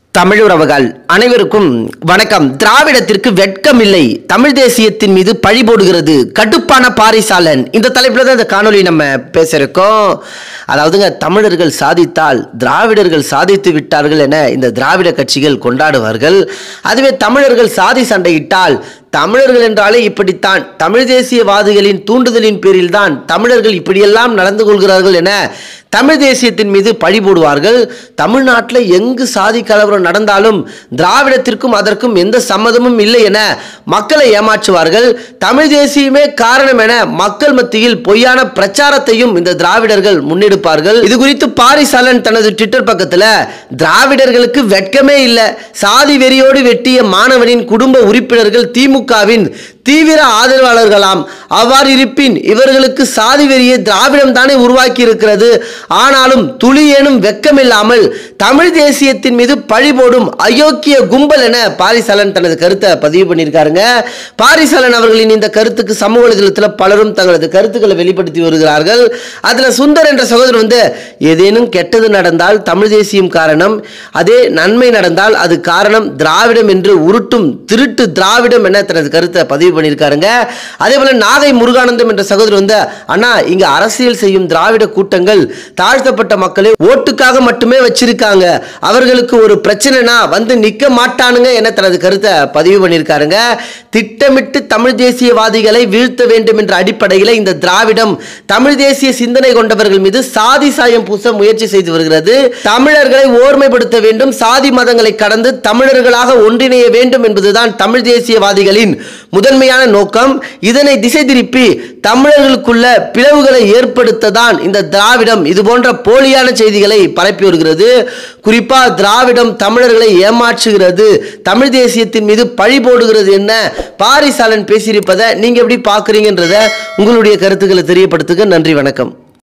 தமிழுறவுகள் அனைவருக்கும் வணக்கம் திராவிடத்திற்கு வெட்கமில்லை தமிழ் தேசியத்தின் மீது பழி போடுகிறது கடுப்பான பாரிசாலன் இந்த தலைப்புல தான் இந்த காணொளி நம்ம பேசியிருக்கோம் அதாவதுங்க தமிழர்கள் சாதித்தால் திராவிடர்கள் சாதித்து விட்டார்கள் என இந்த திராவிட கட்சிகள் கொண்டாடுவார்கள் அதுவே தமிழர்கள் சாதி சண்டையிட்டால் தமிழர்கள் என்றாலே இப்படித்தான் தமிழ் தேசியவாதிகளின் தூண்டுதலின் பேரில் தான் தமிழர்கள் இப்படியெல்லாம் நடந்து கொள்கிறார்கள் என தமிழ் தேசியத்தின் மீது பழி போடுவார்கள் தமிழ்நாட்டில் எங்கு சாதி கலவரம் நடந்தாலும் திராவிடத்திற்கும் அதற்கும் எந்த சம்மதமும் இல்லை என மக்களை ஏமாற்றுவார்கள் தமிழ் தேசியமே காரணம் என மக்கள் மத்தியில் பொய்யான பிரச்சாரத்தையும் இந்த திராவிடர்கள் முன்னெடுப்பார்கள் இது குறித்து பாரிசாலன் தனது ட்விட்டர் பக்கத்தில் திராவிடர்களுக்கு வெட்கமே இல்லை சாதி வெறியோடு வெட்டிய மாணவனின் குடும்ப உறுப்பினர்கள் திமுகவின் தீவிர ஆதரவாளர்களாம் அவ்வாறு இருப்பின் இவர்களுக்கு சாதி வெறியை திராவிடம் தானே உருவாக்கி இருக்கிறது ஆனாலும் துளியேனும் வெக்கமில்லாமல் தமிழ் தேசியத்தின் மீது பழி போடும் அயோக்கிய கும்பல் என பாரிசாலன் தனது கருத்தை பதிவு பண்ணியிருக்காருங்க பாரிசாலன் அவர்களின் இந்த கருத்துக்கு சமூக வலைதளத்தில் பலரும் தங்களது கருத்துக்களை வெளிப்படுத்தி வருகிறார்கள் அதில் சுந்தர் என்ற சகோதரர் வந்து ஏதேனும் கெட்டது நடந்தால் தமிழ் தேசியம் காரணம் அதே நன்மை நடந்தால் அது காரணம் திராவிடம் என்று உருட்டும் திருட்டு திராவிடம் என தனது கருத்தை பதிவு பண்ணியிருக்காருங்க அதே போல நாகை முருகானந்தம் என்ற சகோதரர் வந்து அண்ணா இங்க அரசியல் செய்யும் திராவிட கூட்டங்கள் தாழ்த்தப்பட்ட மக்களை ஓட்டுக்காக மட்டுமே வச்சிருக்காங்க அவர்களுக்கு ஒரு பிரச்சனைனா வந்து நிக்க மாட்டானுங்க என தனது கருத்தை பதிவு பண்ணியிருக்காருங்க திட்டமிட்டு தமிழ் தேசியவாதிகளை வீழ்த்த வேண்டும் என்ற அடிப்படையில் இந்த திராவிடம் தமிழ் தேசிய சிந்தனை கொண்டவர்கள் மீது சாதி சாயம் பூச முயற்சி செய்து வருகிறது தமிழர்களை ஓர்மைப்படுத்த வேண்டும் சாதி மதங்களை கடந்து தமிழர்களாக ஒன்றிணைய வேண்டும் என்பதுதான் தமிழ் தேசியவாதிகளின் முதன்மையான நோக்கம் இதனை திசை திருப்பி தமிழர்களுக்குள்ள பிளவுகளை ஏற்படுத்த தான் இந்த திராவிடம் இது போன்ற போலியான செய்திகளை பரப்பி வருகிறது குறிப்பா திராவிடம் தமிழர்களை ஏமாற்றுகிறது தமிழ் தேசியத்தின் மீது பழி போடுகிறது என்ன பாரிசாலன் பேசியிருப்பதை நீங்க எப்படி பாக்குறீங்கன்றத உங்களுடைய கருத்துக்களை தெரியப்படுத்துங்க நன்றி வணக்கம்